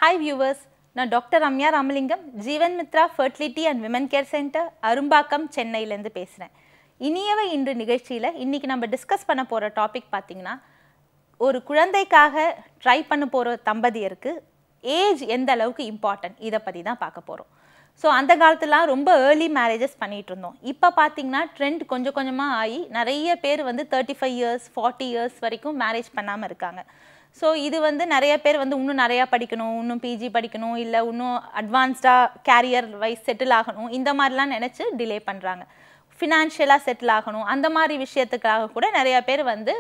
hi viewers நான் doctor Ramya Ramalingam Jeevan Mithra fertility and women care centre Arumbakkam சென்னையிலேருந்து பேசுகிறேன் இனியவை இன்று நிகழ்ச்சியில் இன்றைக்கி நம்ம டிஸ்கஸ் பண்ண போகிற டாபிக் பார்த்திங்கன்னா ஒரு குழந்தைக்காக ட்ரை பண்ண போகிற தம்பதியருக்கு ஏஜ் எந்த அளவுக்கு இம்பார்ட்டன்ட் இதை பற்றி தான் பார்க்க போகிறோம் ஸோ அந்த காலத்துலாம் ரொம்ப ஏர்லி மேரேஜஸ் பண்ணிகிட்டு இருந்தோம் இப்போ பார்த்தீங்கன்னா ட்ரெண்ட் கொஞ்சம் கொஞ்சமாக ஆகி நிறைய பேர் வந்து thirty five years forty years வரைக்கும் மேரேஜ் பண்ணாமல் இருக்காங்க ஸோ இது வந்து நிறைய பேர் வந்து இன்னும் நிறையா படிக்கணும் இன்னும் பிஜி படிக்கணும் இல்லை இன்னும் அட்வான்ஸ்டாக கேரியர் வைஸ் செட்டில் ஆகணும் இந்த மாதிரிலாம் நினச்சி டிலே பண்ணுறாங்க ஃபினான்ஷியலாக செட்டில் ஆகணும் அந்த மாதிரி விஷயத்துக்காக கூட நிறைய பேர் வந்து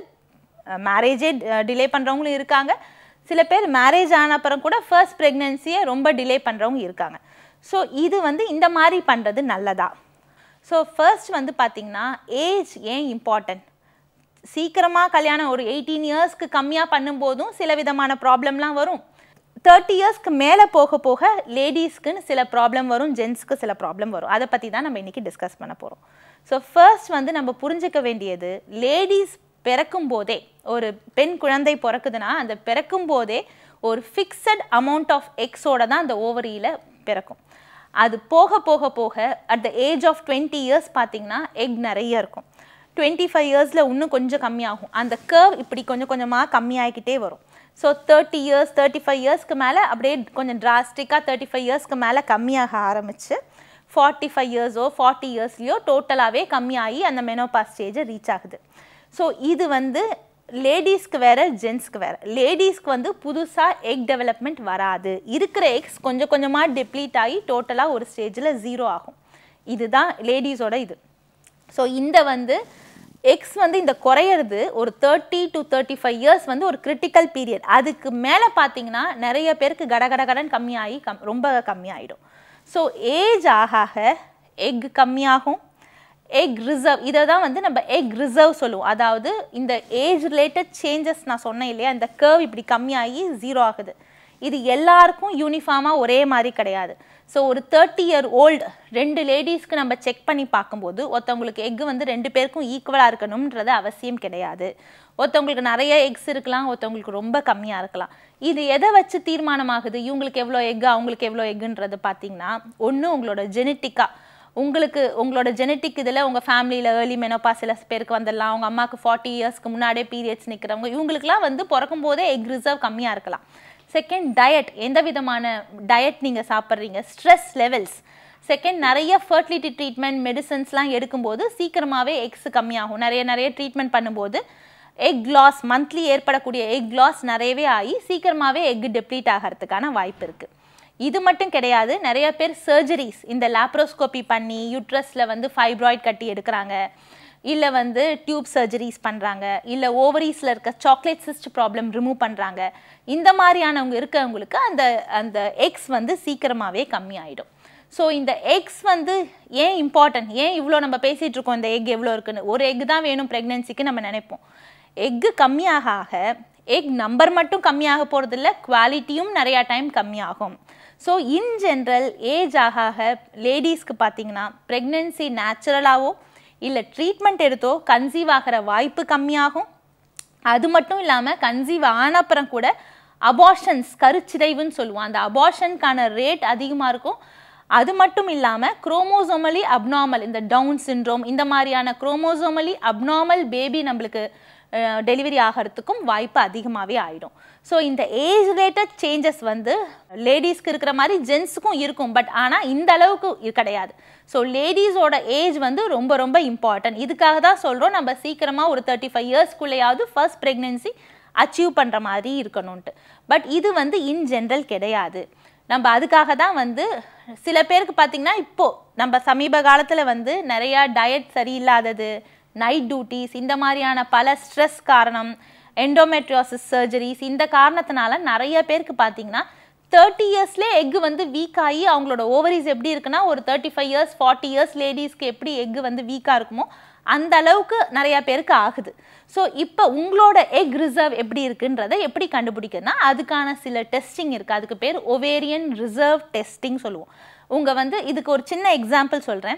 மேரேஜே டிலே பண்ணுறவங்களும் இருக்காங்க சில பேர் மேரேஜ் ஆன அப்புறம் கூட ஃபர்ஸ்ட் ப்ரெக்னென்சியை ரொம்ப டிலே பண்ணுறவங்க இருக்காங்க ஸோ இது வந்து இந்த மாதிரி பண்ணுறது நல்லதா ஸோ ஃபர்ஸ்ட் வந்து பார்த்திங்கன்னா ஏஜ் ஏன் இம்பார்ட்டன்ட் சீக்கிரமாக கல்யாணம் ஒரு எயிட்டீன் இயர்ஸ்க்கு கம்மியாக பண்ணும்போதும் சில விதமான ப்ராப்ளம்லாம் வரும் தேர்ட்டி இயர்ஸ்க்கு மேலே போக போக லேடிஸ்க்குன்னு சில ப்ராப்ளம் வரும் ஜென்ஸ்க்கு சில ப்ராப்ளம் வரும் அதை பற்றி தான் நம்ம இன்றைக்கி டிஸ்கஸ் பண்ண போகிறோம் ஸோ ஃபர்ஸ்ட் வந்து நம்ம புரிஞ்சுக்க வேண்டியது லேடிஸ் பிறக்கும் போதே ஒரு பெண் குழந்தை பிறக்குதுன்னா அந்த பிறக்கும் போதே ஒரு ஃபிக்ஸட் அமௌண்ட் ஆஃப் எக்ஸோட தான் அந்த ஓவரியில் பிறக்கும் அது போக போக போக at the age of twenty years பார்த்தீங்கன்னா எக் நிறைய இருக்கும் டுவெண்ட்டி ஃபைவ் இயர்ஸில் இன்னும் கொஞ்சம் கம்மியாகும் அந்த கர்வ் இப்படி கொஞ்சம் கொஞ்சமாக கம்மியாகிக்கிட்டே வரும் so thirty years thirty five இயர்ஸ்க்கு மேலே அப்படியே கொஞ்சம் டிராஸ்டிக்காக தேர்ட்டி ஃபைவ் இயர்ஸ்க்கு மேலே கம்மியாக ஆரம்பித்து ஃபார்ட்டி ஃபைவ் இயர்ஸோ ஃபார்ட்டி இயர்ஸ்லையோ டோட்டலாகவே கம்மியாகி அந்த மெனோபா ஸ்டேஜை ரீச் ஆகுது ஸோ இது வந்து லேடிஸ்க்கு வேறு ஜென்ஸ்க்கு வேறு லேடிஸ்க்கு வந்து புதுசாக எக் டெவலப்மெண்ட் வராது இருக்கிற எக்ஸ் கொஞ்சம் கொஞ்சமாக டெப்ளீட் ஆகி டோட்டலாக ஒரு ஸ்டேஜில் ஜீரோ ஆகும் இதுதான் லேடிஸோட இது ஸோ இந்த வந்து எக்ஸ் வந்து இந்த குறையிறது ஒரு thirty to thirty five years வந்து ஒரு கிரிட்டிக்கல் பீரியட் அதுக்கு மேலே பார்த்தீங்கன்னா நிறைய பேருக்கு கட கட கடன் கம்மியாகி கம் ரொம்ப கம்மியாயிடும் ஸோ ஏஜ் ஆக ஆக எக் கம்மியாகும் எக் ரிசர்வ் இதை தான் வந்து நம்ம எக் ரிசர்வ் சொல்லுவோம் அதாவது இந்த ஏஜ் ரிலேட்டட் சேஞ்சஸ் நான் சொன்னேன் இல்லையா இந்த கர்வ் இப்படி கம்மியாகி ஜீரோ ஆகுது இது எல்லாருக்கும் யூனிஃபார்மாக ஒரே மாதிரி கிடையாது ஸோ ஒரு தேர்ட்டி இயர் ஓல்டு ரெண்டு லேடிஸ்க்கு நம்ம செக் பண்ணி பார்க்கும்போது ஒருத்தவங்களுக்கு எக் வந்து ரெண்டு பேருக்கும் ஈக்குவலாக இருக்கணுன்றது அவசியம் கிடையாது ஒருத்தவங்களுக்கு நிறைய எக்ஸ் இருக்கலாம் ஒருத்தவங்களுக்கு ரொம்ப கம்மியாக இருக்கலாம் இது எதை வச்சு தீர்மானமாகுது இவங்களுக்கு எவ்வளோ எக் அவங்களுக்கு எவ்வளோ எக்குன்றது பார்த்தீங்கன்னா ஒன்று உங்களோட ஜெனட்டிக்காக உங்களுக்கு உங்களோட ஜெனட்டிக் இதில் உங்கள் ஃபேமிலியில் ஏர்லி மெனோபா சில பேருக்கு வந்துடலாம் உங்கள் அம்மாவுக்கு ஃபார்ட்டி இயர்ஸ்க்கு முன்னாடியே பீரியட்ஸ் நிற்கிறவங்க இவங்களுக்குலாம் வந்து பிறக்கும் போதே எக் ரிசர்வ் கம்மியாக இருக்கலாம் செகண்ட் டயட் எந்த விதமான டயட் நீங்கள் சாப்பிட்றீங்க ஸ்ட்ரெஸ் லெவல்ஸ் செகண்ட் நிறைய ஃபர்டிலிட்டி ட்ரீட்மெண்ட் மெடிசன்ஸ்லாம் எடுக்கும்போது சீக்கிரமாகவே எக்ஸ் கம்மியாகும் நிறைய நிறைய ட்ரீட்மெண்ட் பண்ணும்போது எக் லாஸ் மந்த்லி ஏற்படக்கூடிய எக் லாஸ் நிறையவே ஆகி சீக்கிரமாகவே எக் டெப்ளீட் ஆகிறதுக்கான வாய்ப்பு இருக்குது இது மட்டும் கிடையாது நிறைய பேர் சர்ஜரிஸ் இந்த லேப்ரோஸ்கோபி பண்ணி யூட்ரஸில் வந்து ஃபைப்ராய்ட் கட்டி எடுக்கிறாங்க இல்லை வந்து டியூப் சர்ஜரிஸ் பண்ணுறாங்க இல்லை ஓவரீஸில் இருக்க சாக்லேட் சிஸ்ட் ப்ராப்ளம் ரிமூவ் பண்ணுறாங்க இந்த மாதிரியானவங்க இருக்கவங்களுக்கு அந்த அந்த எக்ஸ் வந்து சீக்கிரமாகவே கம்மியாயிடும் ஸோ இந்த எக்ஸ் வந்து ஏன் இம்பார்ட்டன்ட் ஏன் இவ்வளோ நம்ம பேசிகிட்டு இருக்கோம் இந்த எக் எவ்வளோ இருக்குன்னு ஒரு எக் தான் வேணும் ப்ரெக்னென்சிக்கு நம்ம நினைப்போம் எக்கு கம்மியாக ஆக எக் நம்பர் மட்டும் கம்மியாக போகிறதில்ல குவாலிட்டியும் நிறையா டைம் கம்மியாகும் ஸோ இன் ஜென்ரல் ஏஜ் ஆக ஆக லேடிஸ்க்கு பார்த்தீங்கன்னா ப்ரெக்னென்சி நேச்சுரலாகவோ இல்லை ட்ரீட்மெண்ட் எடுத்தோ கன்சீவ் ஆகிற வாய்ப்பு கம்மியாகும் அது மட்டும் இல்லாமல் கன்சீவ் ஆன அப்புறம் கூட அபார்ஷன்ஸ் கருச்சிதைவுன்னு சொல்லுவோம் அந்த அபார்ஷனுக்கான ரேட் அதிகமாக இருக்கும் அது மட்டும் இல்லாமல் குரோமோசோமலி அப்நார்மல் இந்த டவுன் சின்ட்ரோம் இந்த மாதிரியான குரோமோசோமலி அப்நார்மல் பேபி நம்மளுக்கு டெலிவரி ஆகிறதுக்கும் வாய்ப்பு அதிகமாகவே ஆகிடும் ஸோ இந்த ஏஜ் ரிலேட்டட் சேஞ்சஸ் வந்து லேடிஸ்க்கு இருக்கிற மாதிரி ஜென்ஸுக்கும் இருக்கும் பட் ஆனால் இந்த அளவுக்கு கிடையாது ஸோ லேடிஸோட ஏஜ் வந்து ரொம்ப ரொம்ப இம்பார்ட்டன்ட் இதுக்காக தான் சொல்கிறோம் நம்ம சீக்கிரமாக ஒரு தேர்ட்டி ஃபைவ் இயர்ஸ்க்குள்ளேயாவது ஃபர்ஸ்ட் ப்ரெக்னென்சி அச்சீவ் பண்ணுற மாதிரி இருக்கணும்ன்ட்டு பட் இது வந்து இன் ஜென்ரல் கிடையாது நம்ம அதுக்காக தான் வந்து சில பேருக்கு பார்த்திங்கன்னா இப்போது நம்ம சமீப காலத்தில் வந்து நிறையா டயட் சரியில்லாதது நைட் டியூட்டிஸ் இந்த மாதிரியான பல ஸ்ட்ரெஸ் காரணம் எண்டோமெட்ரியோசிஸ் சர்ஜரிஸ் இந்த காரணத்தினால நிறைய பேருக்கு பார்த்தீங்கன்னா தேர்ட்டி இயர்ஸ்லேயே எக்கு வந்து வீக் ஆகி அவங்களோட ஓவரிஸ் எப்படி இருக்குன்னா ஒரு thirty five years forty years லேடிஸ்க்கு எப்படி எக்கு வந்து வீக்காக இருக்குமோ அந்த அளவுக்கு நிறையா பேருக்கு ஆகுது ஸோ இப்போ உங்களோட எக் ரிசர்வ் எப்படி இருக்குன்றதை எப்படி கண்டுபிடிக்கிறதுனா அதுக்கான சில டெஸ்டிங் இருக்குது அதுக்கு பேர் ஒவேரியன் ரிசர்வ் டெஸ்டிங் சொல்லுவோம் உங்கள் வந்து இதுக்கு ஒரு சின்ன எக்ஸாம்பிள் சொல்கிறேன்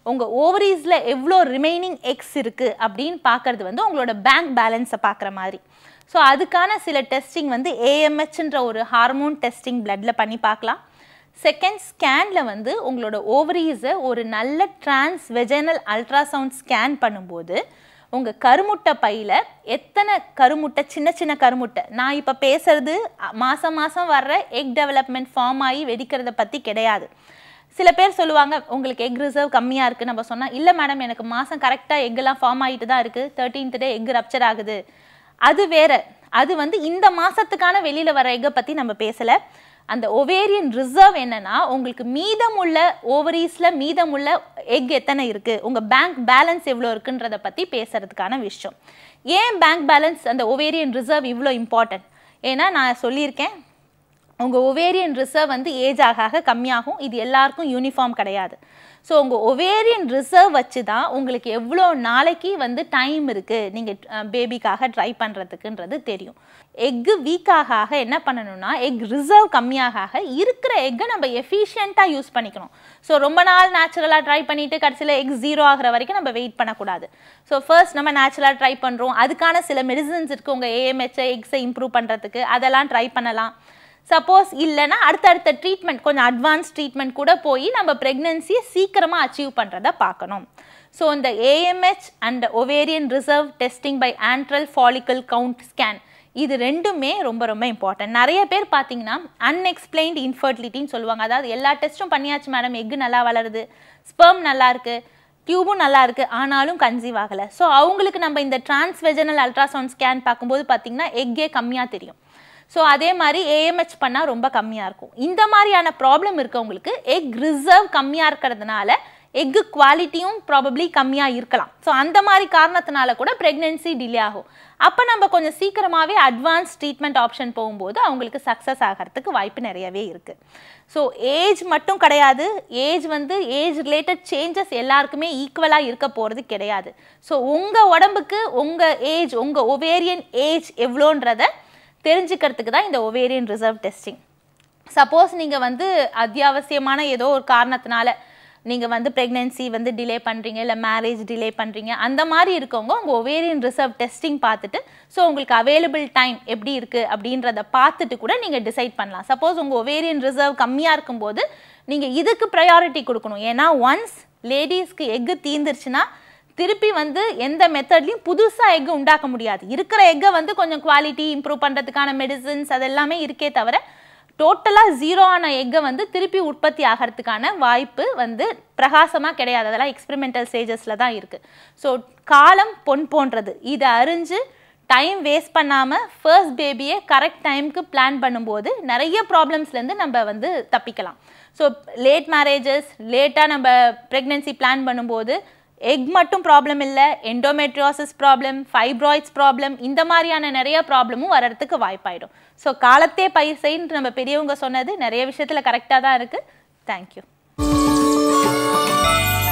உங்கள் ஓவரீஸில் எவ்வளோ ரிமைனிங் எக்ஸ் இருக்குது அப்படின்னு பார்க்கறது வந்து உங்களோட பேங்க் பேலன்ஸை பார்க்குற மாதிரி ஸோ அதுக்கான சில டெஸ்டிங் வந்து ஏஎம்ஹெச்ன்ற ஒரு ஹார்மோன் டெஸ்டிங் பிளட்டில் பண்ணி பார்க்கலாம் செகண்ட் ஸ்கேனில் வந்து உங்களோட ஓவரீஸை ஒரு நல்ல டிரான்ஸ் வெஜைனல் அல்ட்ராசவுண்ட் ஸ்கேன் பண்ணும்போது உங்கள் கருமுட்டை பையில் எத்தனை கருமுட்டை சின்ன சின்ன கருமுட்டை நான் இப்போ பேசுறது மாதம் மாதம் வர்ற எக் டெவலப்மெண்ட் ஃபார்ம் ஆகி வெடிக்கிறத பற்றி கிடையாது சில பேர் சொல்லுவாங்க உங்களுக்கு எக் ரிசர்வ் கம்மியாக இருக்குது நம்ம சொன்னால் இல்லை மேடம் எனக்கு மாதம் கரெக்டாக எக்கெல்லாம் ஃபார்ம் ஆகிட்டு தான் இருக்குது தேர்ட்டீன்த் டே எக் ரப்சர் ஆகுது அது வேற அது வந்து இந்த மாதத்துக்கான வெளியில் வர எக்கை பற்றி நம்ம பேசலை அந்த ஒவேரியன் ரிசர்வ் என்னன்னா உங்களுக்கு மீதமுள்ள ஓவரீஸில் மீதமுள்ள எக் எத்தனை இருக்குது உங்கள் பேங்க் பேலன்ஸ் எவ்வளோ இருக்குன்றத பற்றி பேசுறதுக்கான விஷயம் ஏன் பேங்க் பேலன்ஸ் அந்த ஒவேரியன் ரிசர்வ் இவ்வளோ இம்பார்ட்டன்ட் ஏன்னா நான் சொல்லியிருக்கேன் உங்கள் ஒவேரியன் ரிசர்வ் வந்து ஏஜ் ஆக ஆக கம்மியாகும் இது எல்லாருக்கும் யூனிஃபார்ம் கிடையாது ஸோ உங்கள் ஒவேரியன் ரிசர்வ் வச்சு தான் உங்களுக்கு எவ்வளோ நாளைக்கு வந்து டைம் இருக்குது நீங்கள் பேபிக்காக ட்ரை பண்ணுறதுக்குன்றது தெரியும் எக்கு வீக் ஆக ஆக என்ன பண்ணணும்னா எக் ரிசர்வ் கம்மியாக ஆக இருக்கிற எக்கை நம்ம எஃபிஷியண்ட்டாக யூஸ் பண்ணிக்கணும் ஸோ ரொம்ப நாள் நேச்சுரலாக ட்ரை பண்ணிவிட்டு கடைசியில் எக் ஜீரோ ஆகிற வரைக்கும் நம்ம வெயிட் பண்ணக்கூடாது ஸோ ஃபர்ஸ்ட் நம்ம நேச்சுரலாக ட்ரை பண்ணுறோம் அதுக்கான சில மெடிசன்ஸ் இருக்குது உங்கள் ஏஎம்ஹெச்சை எக்ஸை இம்ப்ரூவ் பண்ணுறதுக்கு அதெல்லாம் ட்ரை பண்ணலாம் சப்போஸ் இல்லைன்னா அடுத்தடுத்த ட்ரீட்மெண்ட் கொஞ்சம் அட்வான்ஸ் ட்ரீட்மெண்ட் கூட போய் நம்ம ப்ரெக்னென்சியை சீக்கிரமாக அச்சீவ் பண்ணுறத பார்க்கணும் ஸோ இந்த AMH and ovarian reserve testing by antral follicle count scan இது ரெண்டுமே ரொம்ப ரொம்ப இம்பார்ட்டன்ட் நிறைய பேர் பார்த்தீங்கன்னா அன்எக்ஸ்பிளைன்டு இன்ஃபர்டிலிட்டின்னு சொல்லுவாங்க அதாவது எல்லா டெஸ்ட்டும் பண்ணியாச்சு மேடம் எக்கு நல்லா வளருது ஸ்பெர்ம் நல்லா இருக்கு டியூபும் நல்லா இருக்கு ஆனாலும் கன்சீவ் ஆகலை ஸோ அவங்களுக்கு நம்ம இந்த டிரான்ஸ்வெஜனல் அல்ட்ராசவுண்ட் ஸ்கேன் பார்க்கும்போது பார்த்தீங்கன்னா எக்கே கம்மியாக தெரியும் ஸோ அதே மாதிரி ஏஎம்ஹெச் பண்ணால் ரொம்ப கம்மியாக இருக்கும் இந்த மாதிரியான ப்ராப்ளம் இருக்கவங்களுக்கு எக் ரிசர்வ் கம்மியாக இருக்கிறதுனால எக்கு குவாலிட்டியும் ப்ராபப்ளி கம்மியாக இருக்கலாம் ஸோ அந்த மாதிரி காரணத்தினால கூட ப்ரெக்னென்சி டிலே ஆகும் அப்போ நம்ம கொஞ்சம் சீக்கிரமாகவே அட்வான்ஸ் ட்ரீட்மெண்ட் ஆப்ஷன் போகும்போது அவங்களுக்கு சக்ஸஸ் ஆகிறதுக்கு வாய்ப்பு நிறையவே இருக்குது ஸோ ஏஜ் மட்டும் கிடையாது ஏஜ் வந்து ஏஜ் ரிலேட்டட் சேஞ்சஸ் எல்லாருக்குமே ஈக்குவலாக இருக்க போகிறது கிடையாது ஸோ உங்கள் உடம்புக்கு உங்கள் ஏஜ் உங்கள் ஒவேரியன் ஏஜ் எவ்வளோன்றத தெரிஞ்சுக்கிறதுக்கு தான் இந்த ஒவேரியன் ரிசர்வ் டெஸ்டிங் சப்போஸ் நீங்கள் வந்து அத்தியாவசியமான ஏதோ ஒரு காரணத்தினால நீங்கள் வந்து ப்ரெக்னென்சி வந்து டிலே பண்ணுறீங்க இல்லை மேரேஜ் டிலே பண்ணுறீங்க அந்த மாதிரி இருக்கவங்க உங்கள் ஒவேரியன் ரிசர்வ் டெஸ்டிங் பார்த்துட்டு ஸோ உங்களுக்கு அவைலபிள் டைம் எப்படி இருக்குது அப்படின்றத பார்த்துட்டு கூட நீங்கள் டிசைட் பண்ணலாம் சப்போஸ் உங்கள் ஒவேரியன் ரிசர்வ் கம்மியாக இருக்கும்போது நீங்கள் இதுக்கு ப்ரையாரிட்டி கொடுக்கணும் ஏன்னா ஒன்ஸ் லேடிஸ்க்கு எக்கு தீந்துருச்சுன்னா திருப்பி வந்து எந்த மெத்தட்லையும் புதுசாக எக்கு உண்டாக்க முடியாது இருக்கிற எக்கை வந்து கொஞ்சம் குவாலிட்டி இம்ப்ரூவ் பண்ணுறதுக்கான மெடிசின்ஸ் அதெல்லாமே இருக்கே தவிர டோட்டலாக ஜீரோ ஆன எக்கை வந்து திருப்பி உற்பத்தி ஆகிறதுக்கான வாய்ப்பு வந்து பிரகாசமாக கிடையாது அதெல்லாம் எக்ஸ்பெரிமெண்டல் ஸ்டேஜஸில் தான் இருக்குது ஸோ காலம் பொன் போன்றது இதை அறிஞ்சு டைம் வேஸ்ட் பண்ணாமல் ஃபர்ஸ்ட் பேபியை கரெக்ட் டைமுக்கு பிளான் பண்ணும்போது நிறைய ப்ராப்ளம்ஸ்லேருந்து நம்ம வந்து தப்பிக்கலாம் ஸோ லேட் மேரேஜஸ் லேட்டாக நம்ம ப்ரெக்னென்சி பிளான் பண்ணும்போது எக் மட்டும் ப்ராப்ளம் இல்லை எண்டோமெட்ரியோசிஸ் ப்ராப்ளம் ஃபைப்ராய்ட்ஸ் ப்ராப்ளம் இந்த மாதிரியான நிறைய ப்ராப்ளமும் வரத்துக்கு வாய்ப்பாயிடும் ஸோ காலத்தே பயிர் செய்ன்னு நம்ம பெரியவங்க சொன்னது நிறைய விஷயத்தில் கரெக்டாக தான் இருக்குது தேங்க்யூ